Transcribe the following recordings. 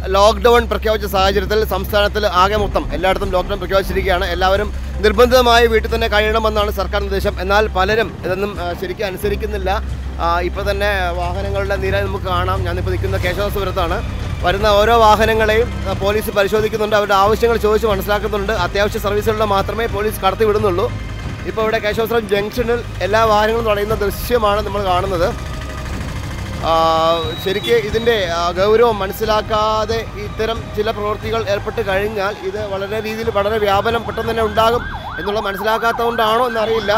Lockdown പ്രഖ്യാപിച്ച സാഹചര്യത്തിൽ സംസ്ഥാനത്തിൽ ആകെ മൊത്തം എല്ലായിടത്തും ലോക്ക്ഡൗൺ പ്രഖ്യാപിച്ചിരിക്കുകയാണ് എല്ലാവരും നിർബന്ധിതമായി വീട്ടിൽ തന്നെ കഴിയണമെന്നാണ് സർക്കാർ നിർദ്ദേശം എന്നാൽ പലരും ഇതൊന്നും ആ, ശരിക്കും അനുസരിക്കുന്നില്ല ഇപ്പോൾ തന്നെ വാഹനങ്ങളുടെ നിര നമുക്ക് കാണാം ഞാനിപ്പോൾ നിൽക്കുന്ന കേശവസുരത്താണ് വരുന്ന ഓരോ വാഹനങ്ങളെയും ആ, പോലീസ് പരിശോധിക്കുന്നുണ്ട് അവരുടെ ആവശ്യങ്ങൾ ചോദിച്ച് മനസ്സിലാക്കുന്നുണ്ട് അത്യാവശ്യ സർവീസുകളിൽ മാത്രമേ പോലീസ് കടത്തി വിടുന്നുള്ളൂ ഇപ്പോൾ ഇവിടെ കേശവസുരം ജംഗ്ഷനിൽ എല്ലാ വാഹനങ്ങളും തടയുന്ന ദൃശ്യമാണ് നമ്മൾ കാണുന്നത് ആ, ശരിക്ക് ഇതിൻ്റെ ആ, ഗൗരവം മനസ്സിലാക്കാതെ ഇത്തരം ചില പ്രവൃത്തികൾ ഏർപ്പെട്ട് കഴിഞ്ഞാൽ ഇത് വളരെ രീതിയിൽ വളരെ വ്യാപനം പെട്ടെന്ന് തന്നെ ഉണ്ടാകും എന്നുള്ളത് മനസ്സിലാക്കാത്തതുകൊണ്ടാണോ എന്നറിയില്ല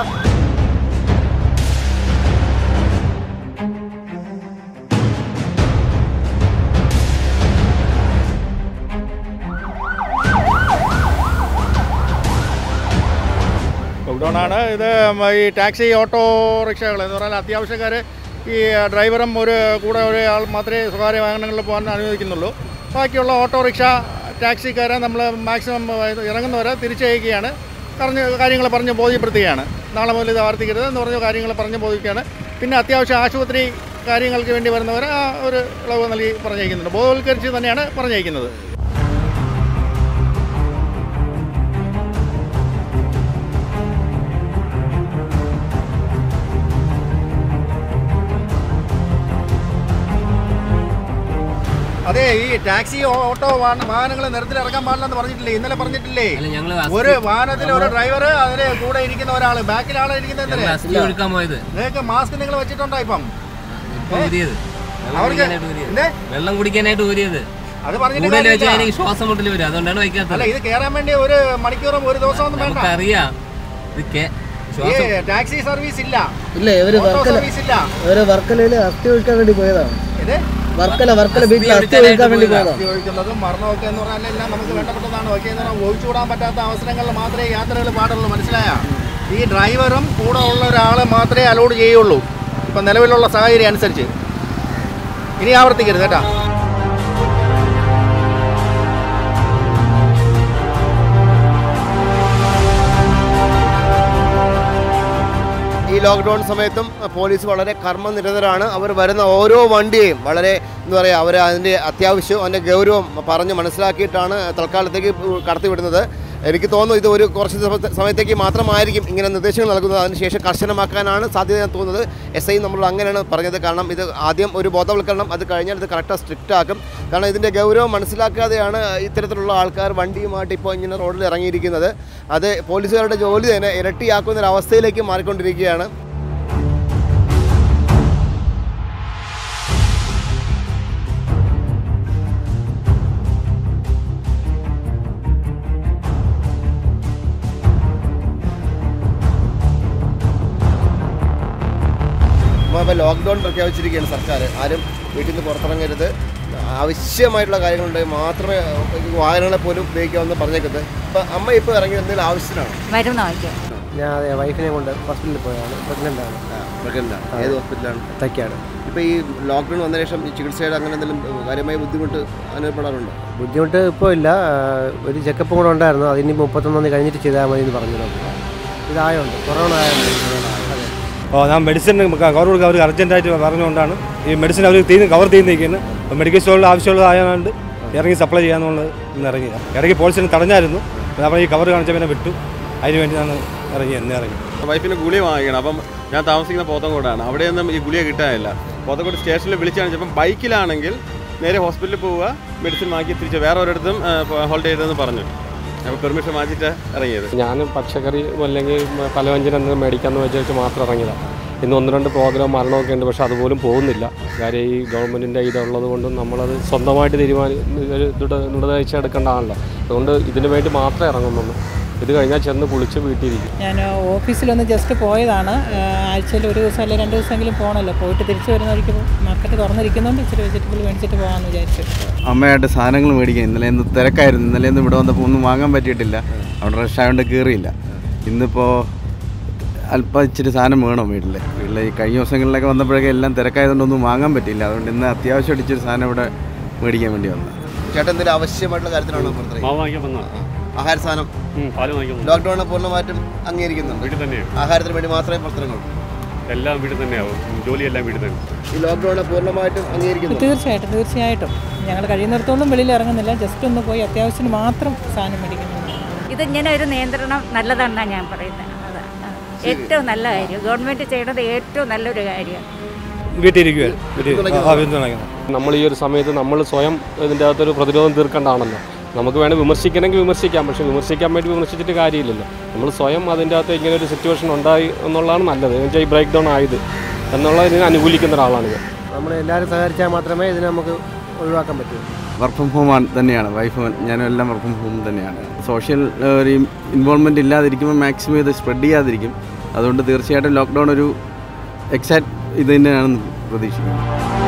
ലോക്ക്ഡൗൺ ആണ് ഇത് ഈ ടാക്സി ഓട്ടോ റിക്ഷകൾ എന്ന് പറഞ്ഞാൽ അത്യാവശ്യക്കാർ ഈ ഡ്രൈവറും ഒരു കൂടെ ഒരാൾ മാത്രമേ സ്വകാര്യ വാഹനങ്ങളിൽ പോകാൻ അനുവദിക്കുന്നുള്ളൂ ബാക്കിയുള്ള ഓട്ടോറിക്ഷ ടാക്സിക്കാരെ നമ്മൾ മാക്സിമം ഇറങ്ങുന്നവരെ തിരിച്ചയക്കുകയാണ് പറഞ്ഞ് കാര്യങ്ങൾ പറഞ്ഞ് ബോധ്യപ്പെടുത്തുകയാണ് നാളെ മുതൽ ഇത് ആവർത്തിക്കരുത് എന്ന് പറഞ്ഞ കാര്യങ്ങൾ പറഞ്ഞ് ബോധിപ്പിക്കുകയാണ് പിന്നെ അത്യാവശ്യം ആശുപത്രി കാര്യങ്ങൾക്ക് വേണ്ടി വരുന്നവരെ ആ ഒരു ഇളവ് നൽകി പറഞ്ഞയക്കുന്നുണ്ട് ബോധവൽക്കരിച്ച് തന്നെയാണ് പറഞ്ഞയക്കുന്നത് അതെ ഈ ടാക്സി ഓട്ടോ വാഹനങ്ങൾ നിരത്തിൽ ഇറക്കാൻ പാടില്ലെന്ന് പറഞ്ഞിട്ടില്ലേ ഇന്നലെ പറഞ്ഞിട്ടില്ലേ അല്ല ഞങ്ങള് ഒരു വാഹനത്തിൽ ഒരു ഡ്രൈവർ അതിന് കൂടെ ഇരിക്കുന്ന ഒരാള് ബാക്കിലാണ് ഇരിക്കുന്നത് ഞങ്ങള് എന്തിന് അസ്ഥി എടുക്കാൻ പോയത് നിങ്ങൾക്ക് മാസ്ക് നിങ്ങൾ വെച്ചിട്ടുണ്ടോ ഇപ്പം ഇപ്പൊ ഊരിയത് വെള്ളം അവർക്ക് കുടിക്കാനായിട്ട് ഊരിയത് എന്തേ? വെള്ളം കുടിക്കാനായിട്ട് ഊരിയത് അത് പറഞ്ഞിട്ട് കൂടുതൽ വെച്ചാൽ കാര്യമില്ല. എനിക്ക് ശ്വാസം മുട്ടൽ വരും അതുകൊണ്ടാണ് അല്ല വയ്ക്കാത്തത് ഇത് കേറാൻ വേണ്ടി ഒരു മണിക്കൂറും ഒരു ദിവസമൊന്നും വേണ്ട നമുക്കറിയാം ഇത് കേ- ഈ ശ്വാസം ടാക്സി സർവീസ് ഇല്ല ഇല്ല ഇവര് ഓട്ടോ വർക്കല സർവീസ് ഇല്ല ഇവര് വർക്കലയില് അസ്ഥി ഒഴിക്കാൻ വേണ്ടി പോയതാണ് ഇത് വർക്കല വർക്കല അസ്ഥി ബീച്ചിൽ അസ്ഥി ഒഴിക്കാനായിട്ട് ഒഴിക്കാൻ വേണ്ടി പോയതാ. പോയതാണ് അസ്ഥി ഒഴിക്കുന്നതും മരണമൊക്കെ എന്ന് പറഞ്ഞാൽ എല്ലാം നമുക്ക് വേണ്ടപ്പെട്ടതാണ് ഓക്കെ എന്ന് പറഞ്ഞാൽ ഒഴിച്ചുകൂടാൻ പറ്റാത്ത അവസരങ്ങളിൽ മാത്രമേ യാത്രകൾ പാടുള്ളൂ മനസ്സിലായ ഈ ഡ്രൈവറും കൂടെ ഉള്ള ഒരാൾ മാത്രമേ അലോഡ് ചെയ്യുള്ളൂ ഇപ്പം നിലവിലുള്ള സാഹചര്യം അനുസരിച്ച് ഇനി ആവർത്തിക്കരുത് കേട്ടാ ഈ ലോക്ക്ഡൗൺ സമയത്തും പോലീസ് വളരെ കർമ്മനിരതരാണ് അവർ വരുന്ന ഓരോ വണ്ടിയെയും വളരെ എന്താ പറയുക അവർ അതിൻ്റെ അത്യാവശ്യവും അതിൻ്റെ ഗൗരവം പറഞ്ഞ് മനസ്സിലാക്കിയിട്ടാണ് തൽക്കാലത്തേക്ക് കടത്തിവിടുന്നത് എനിക്ക് തോന്നുന്നു ഇത് ഒരു കുറച്ച് ദിവസത്തെ സമയത്തേക്ക് മാത്രമായിരിക്കും ഇങ്ങനെ നിർദ്ദേശങ്ങൾ നൽകുന്നത് അതിനുശേഷം കർശനമാക്കാനാണ് സാധ്യത ഞാൻ തോന്നുന്നത് എസ് ഐ നമ്മൾ അങ്ങനെയാണ് പറഞ്ഞത് കാരണം ഇത് ആദ്യം ഒരു ബോധവൽക്കരണം അത് കഴിഞ്ഞാൽ ഇത് കറക്റ്റ് സ്ട്രിക്റ്റ് ആക്കും കാരണം ഇതിൻ്റെ ഗൗരവം മനസ്സിലാക്കാതെയാണ് ഇത്തരത്തിലുള്ള ആൾക്കാർ വണ്ടിയുമായിട്ട് ഇപ്പോൾ ഇങ്ങനെ റോഡിൽ ഇറങ്ങിയിരിക്കുന്നത് അത് പോലീസുകാരുടെ ജോലി തന്നെ ഇരട്ടിയാക്കുന്ന ഒരു അവസ്ഥയിലേക്ക് മാറിക്കൊണ്ടിരിക്കുകയാണ് ഇപ്പോൾ ലോക്ക്ഡൗൺ പ്രഖ്യാപിച്ചിരിക്കുകയാണ് സർക്കാർ ആരും വീട്ടിൽ നിന്ന് പുറത്തിറങ്ങരുത് ആവശ്യമായിട്ടുള്ള കാര്യങ്ങളുണ്ടെങ്കിൽ മാത്രമേ ഈ വാഹനങ്ങളെ പോലും ഉപയോഗിക്കാമെന്ന് പറഞ്ഞേക്കുന്നത് ഇപ്പം അമ്മ ഇപ്പോൾ ഇറങ്ങി എന്തെങ്കിലും ആവശ്യത്തിനാണ് മരുന്ന് വാങ്ങിക്കാൻ ഞാൻ അതെ വൈഫിനെ കൊണ്ട് ഹോസ്പിറ്റലിൽ പോയതാണ് പ്രഗ്നന്റ് ആണ് പ്രഗ്നൻ്റാണ് ഏത് ഹോസ്പിറ്റലാണ് തൈക്കാട് ഇപ്പോൾ ഈ ലോക്ക്ഡൗൺ വന്ന ശേഷം ഈ ചികിത്സയുടെ അങ്ങനെ എന്തെങ്കിലും കാര്യമായ ബുദ്ധിമുട്ട് അനുഭവപ്പെടാറുണ്ടോ ബുദ്ധിമുട്ട് ഇപ്പോൾ ഇല്ല ആ, ഒരു ചെക്കപ്പ് കൂടെ ഉണ്ടായിരുന്നു അതിന് മുപ്പത്തൊന്നാം തീയതി കഴിഞ്ഞിട്ട് ചെയ്താൽ മതി എന്ന് പറഞ്ഞു ഡോക്ടർ ഇതായുണ്ട് കൊറോണ ആയുണ്ട് അതെ അപ്പോൾ ഞാൻ മെഡിസിൻ കവർ കൊടുക്കുക അവർ അർജൻറ്റായിട്ട് പറഞ്ഞുകൊണ്ടാണ് ഈ മെഡിസിൻ അവർ തീർന്ന് കവർ തീർന്നിരിക്കുന്നത് അപ്പോൾ മെഡിക്കൽ സ്റ്റോറിൽ ആവശ്യമുള്ളതായതുകൊണ്ട് ഇറങ്ങി സപ്ലൈ ചെയ്യാന്നുള്ളത് ഇന്ന് ഇറങ്ങി ഇടയ്ക്ക് പോലീസിന് തടഞ്ഞായിരുന്നു അപ്പോൾ ഈ കവർ കാണിച്ച പിന്നെ വിട്ടു അതിന് വേണ്ടി ഞാൻ ഇറങ്ങി ഇന്ന് ഇറങ്ങി വൈഫിന് ഗുളിക വാങ്ങിക്കണം അപ്പം ഞാൻ താമസിക്കുന്ന പോത്തങ്കോടാണ് അവിടെയൊന്നും ഈ ഗുളിക കിട്ടാനില്ല പോത്തങ്കോട് സ്റ്റേഷനിൽ വിളിച്ചു കാണിച്ചപ്പം ബൈക്കിലാണെങ്കിൽ നേരെ ഹോസ്പിറ്റലിൽ പോവുക മെഡിസിൻ വാങ്ങി തിരിച്ച് വേറെ ഒരിടത്തും ഹോൾഡ് ചെയ്തതെന്ന് പറഞ്ഞു അപ്പോൾ പെർമിഷൻ വാങ്ങിച്ചിട്ട് ഇറങ്ങിയത് ഞാൻ പച്ചക്കറി അല്ലെങ്കിൽ പലവ്യഞ്ജനം എന്തെങ്കിലും മേടിക്കാമെന്ന് വെച്ച് മാത്രം ഇറങ്ങിയതാണ് ഇന്ന് ഒന്ന് രണ്ട് പ്രോഗ്രാം മരണമൊക്കെ ഉണ്ട് പക്ഷെ അതുപോലും പോകുന്നില്ല കാര്യം ഈ ഗവൺമെൻറ്റിൻ്റെ ഇതുള്ളത് കൊണ്ടും നമ്മളത് സ്വന്തമായിട്ട് തീരുമാനി ഒരു ദൃഢ എടുക്കേണ്ടതാണല്ലോ അതുകൊണ്ട് ഇതിനു വേണ്ടി മാത്രമേ ഇറങ്ങുന്നുള്ളൂ ഇത് കഴിഞ്ഞാൽ ചെന്ന് കുളിച്ച് വീട്ടിലിരിക്കും ഞാൻ ഓഫീസിലൊന്ന് ജസ്റ്റ് പോയതാണ് ആഴ്ചയിൽ ഒരു ദിവസം അല്ലെങ്കിൽ രണ്ട് ദിവസമെങ്കിലും പോകണമല്ലോ പോയിട്ട് തിരിച്ചു വരുന്ന വഴിക്ക് മാർക്കറ്റ് തുറന്നിരിക്കുന്നുണ്ട് ഇച്ചിരി വെജിറ്റബിൾ മേടിച്ചിട്ട് പോകാമെന്ന് വിചാരിച്ചു അമ്മയായിട്ട് സാധനങ്ങൾ മേടിക്കാൻ ഇന്നലെ ഇന്ന് തിരക്കായിരുന്നു ഇന്നലെ ഇന്ന് ഇവിടെ വന്നപ്പോൾ ഒന്നും വാങ്ങാൻ പറ്റിയിട്ടില്ല അവിടെ റഷ് ആയതുകൊണ്ട് കയറിയില്ല ഇന്നിപ്പോൾ അല്പം ഇച്ചിരി സാധനം വേണം വീട്ടിൽ വീട്ടിൽ ഈ കഴിഞ്ഞ ദിവസങ്ങളിലൊക്കെ വന്നപ്പോഴൊക്കെ എല്ലാം തിരക്കായതുകൊണ്ട് ഒന്നും വാങ്ങാൻ പറ്റിയില്ല അതുകൊണ്ട് ഇന്ന് അത്യാവശ്യമായിട്ട് ഇച്ചിരി സാധനം ഇവിടെ മേടിക്കാൻ വേണ്ടി വന്നത് ചേട്ടൻ എന്തെങ്കിലും ആവശ്യമായിട്ടുള്ള കാര്യത്തിലാണോ പുറത്തിറങ്ങി വാങ്ങിക്കാൻ വന്നാ ആഹാര സാധനം പാല് വാങ്ങിക്കാൻ ലോക്ക്ഡൗൺ പൂർണ്ണമായിട്ടും അംഗീകരിക്കുന്നുണ്ട് വീട്ടിൽ തന്നെയാണ് ആഹാരത്തിന് വേണ്ടി മാത്രമേ പുറത്തിറങ്ങുള്ളൂ എല്ലാം വീട്ടിൽ തന്നെയാവും ജോലിയെല്ലാം വീട്ടിൽ തന്നെ ഈ ലോക്ക്ഡൌൺ പൂർണ്ണമായിട്ടും അംഗീകരിക്കുന്നു തീർച്ചയായിട്ടും തീർച്ചയായിട്ടും ഞങ്ങൾ കഴിയുന്നിടത്തോളം വെളിയിൽ ഇറങ്ങുന്നില്ല ജസ്റ്റ് ഒന്ന് പോയി അത്യാവശ്യത്തിന് മാത്രം സാധനം മേടിക്കുന്നു ഇതിങ്ങനെ ഒരു നിയന്ത്രണം നല്ലതാണെന്നാണ് ഞാൻ പറയുന്നത് അതാ. ആ. ഏറ്റവും നല്ല കാര്യം ഗവൺമെൻറ് ചെയ്യണത് ഏറ്റവും നല്ലൊരു കാര്യമാണ് വീട്ടിലിരിക്കുക വീട്ടിൽ ആ പിന്തുണയ്ക്കണം നമ്മൾ ഈ ഒരു സമയത്ത് നമ്മൾ സ്വയം ഇതിൻ്റെ അകത്തൊരു പ്രതിരോധം തീർക്കേണ്ടതാണല്ലോ നമുക്ക് വേണേൽ വിമർശിക്കണമെങ്കിൽ വിമർശിക്കാം പക്ഷേ വിമർശിക്കാൻ വേണ്ടി വിമർശിച്ചിട്ട് കാര്യമില്ലല്ലോ നമ്മൾ സ്വയം അതിൻ്റെ അകത്ത് ഇങ്ങനെ ഒരു സിറ്റുവേഷൻ ഉണ്ടായി എന്നുള്ളതാണ് നല്ലത് എന്ന് വെച്ചാൽ ഈ ബ്രേക്ക് ഡൗൺ ആയത് എന്നുള്ളതിനെ അനുകൂലിക്കുന്ന ഒരാളാണ് ഞാൻ നമ്മൾ എല്ലാവരും സഹകരിച്ചാൽ മാത്രമേ ഇതിനെ നമുക്ക് ഒഴിവാക്കാൻ പറ്റൂ വർക്ക് ഫ്രം ഹോം തന്നെയാണ് വൈഫ് ഞാനും എല്ലാം വർക്ക് ഫ്രം ഹോം തന്നെയാണ് സോഷ്യൽ ഒരു ഇൻവോൾവ്മെൻറ്റ് ഇല്ലാതിരിക്കുമ്പോൾ മാക്സിമം ഇത് സ്പ്രെഡ് ചെയ്യാതിരിക്കും അതുകൊണ്ട് തീർച്ചയായിട്ടും ലോക്ക്ഡൗൺ ഒരു എക്സാക്ട് ഇത് തന്നെയാണെന്ന് പ്രതീക്ഷിക്കുന്നു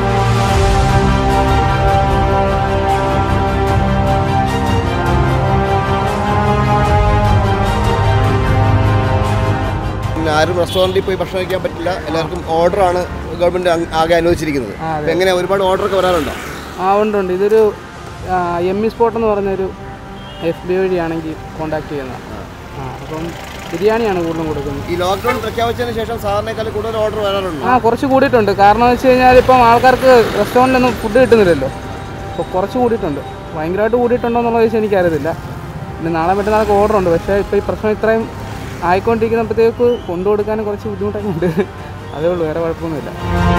പിന്നെ ആരും റെസ്റ്റോറൻറ്റിൽ പോയി ഭക്ഷണം കഴിക്കാൻ പറ്റില്ല എല്ലാവർക്കും ഓർഡറാണ് ഗവൺമെൻറ് ആകെ അനുവദിച്ചിരിക്കുന്നത് അപ്പോൾ എങ്ങനെ ഒരുപാട് ഓർഡറൊക്കെ വരാറുണ്ടോ ആ ഉണ്ട് ഉണ്ട് ഇതൊരു എം ഇ സ്പോട്ട് എന്ന് പറഞ്ഞൊരു എഫ് ബി വഴിയാണെങ്കിൽ കോണ്ടാക്ട് ചെയ്യുന്നത് ആ അപ്പം ബിരിയാണിയാണ് കൂടുതലും കൊടുക്കുന്നത് ഈ ലോക്ക്ഡൗൺ പ്രഖ്യാപിച്ചതിന് ശേഷം സാറിനേക്കാൾ കൂടുതൽ ഓർഡർ വരാറുണ്ടോ ആ കുറച്ച് കൂടിയിട്ടുണ്ട് കാരണം എന്ന് വെച്ച് കഴിഞ്ഞാൽ ഇപ്പം ആൾക്കാർക്ക് റെസ്റ്റോറൻറ്റിലൊന്നും ഫുഡ് കിട്ടുന്നില്ലല്ലോ അപ്പോൾ കുറച്ച് കൂടിയിട്ടുണ്ട് ഭയങ്കരമായിട്ട് കൂടിയിട്ടുണ്ടോ എന്നുള്ളത് ചോദിച്ചാൽ എനിക്കറിയത്തില്ല പിന്നെ നാളെ മറ്റന്നാളൊക്കെ ഓർഡർ ഉണ്ട് പക്ഷേ ഇപ്പോൾ ഈ പ്രശ്നം ഇത്രയും ആയിക്കൊണ്ടിരിക്കുന്നപ്പോഴത്തേക്ക് കൊണ്ടു കൊടുക്കാനും കുറച്ച് ബുദ്ധിമുട്ടൊക്കെ ഉണ്ട് അതേ ഉള്ളൂ വേറെ കുഴപ്പമൊന്നുമില്ല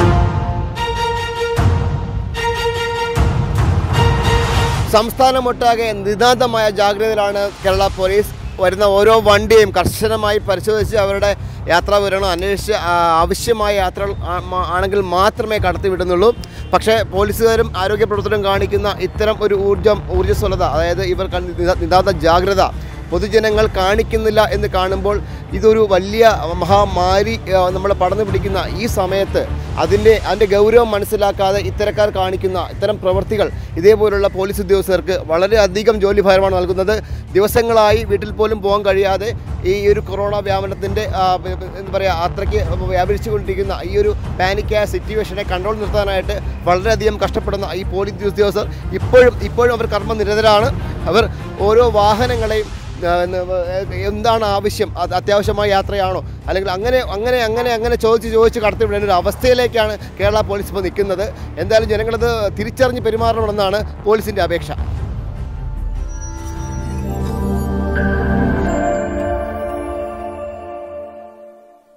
സംസ്ഥാനമൊട്ടാകെ നിതാന്തമായ ജാഗ്രതയിലാണ് കേരള പോലീസ് വരുന്ന ഓരോ വണ്ടിയും കർശനമായി പരിശോധിച്ച് അവരുടെ യാത്രാ വിവരങ്ങൾ അന്വേഷിച്ച് ആ, ആവശ്യമായ യാത്രകൾ ആ- മാ- ആണെങ്കിൽ മാത്രമേ കടത്തിവിടുന്നുള്ളൂ പക്ഷേ പോലീസുകാരും ആരോഗ്യ പ്രവർത്തകരും കാണിക്കുന്ന ഇത്തരം ഒരു ഊർജം ഊർജ്ജസ്വലത അതായത് ഇവർ കൺ- നിതാ- നിതാന്ത ജാഗ്രത പൊതുജനങ്ങൾ കാണിക്കുന്നില്ല എന്ന് കാണുമ്പോൾ ഇതൊരു വലിയ മഹാമാരി ആ, നമ്മളെ പടർന്നു പിടിക്കുന്ന ഈ സമയത്ത് അതിൻ്റെ അതിൻ്റെ ഗൗരവം മനസ്സിലാക്കാതെ ഇത്തരക്കാർ കാണിക്കുന്ന ഇത്തരം പ്രവൃത്തികൾ ഇതേപോലുള്ള പോലീസ് ഉദ്യോഗസ്ഥർക്ക് വളരെയധികം ജോലി ഭാരമാണ് നൽകുന്നത് ദിവസങ്ങളായി വീട്ടിൽ പോലും പോകാൻ കഴിയാതെ ഈ ഒരു കൊറോണ വ്യാപനത്തിൻ്റെ എന്താ പറയുക അത്രയ്ക്ക് വ്യാപിച്ചുകൊണ്ടിരിക്കുന്ന ഈ ഒരു പാനിക്കായ സിറ്റുവേഷനെ കൺട്രോൾ നിർത്താനായിട്ട് വളരെയധികം കഷ്ടപ്പെടുന്ന ഈ പോലീസ് ഉദ്യോഗസ്ഥർ ഇപ്പോഴും ഇപ്പോഴും അവർ കർമ്മനിരതരാണ് അവർ ഓരോ വാഹനങ്ങളെയും ആ, ന- ഏ, എന്താണ് ആവശ്യം അത് അത്യാവശ്യമായ യാത്രയാണോ അല്ലെങ്കിൽ അങ്ങനെ അങ്ങനെ അങ്ങനെ അങ്ങനെ ചോദിച്ച് ചോദിച്ച് കടത്തിവിടേണ്ട ഒരു അവസ്ഥയിലേക്കാണ് കേരള പോലീസ് ഇപ്പോൾ നിൽക്കുന്നത് എന്തായാലും ജനങ്ങളത് തിരിച്ചറിഞ്ഞ് പെരുമാറണമെന്നാണ് പോലീസിൻ്റെ അപേക്ഷ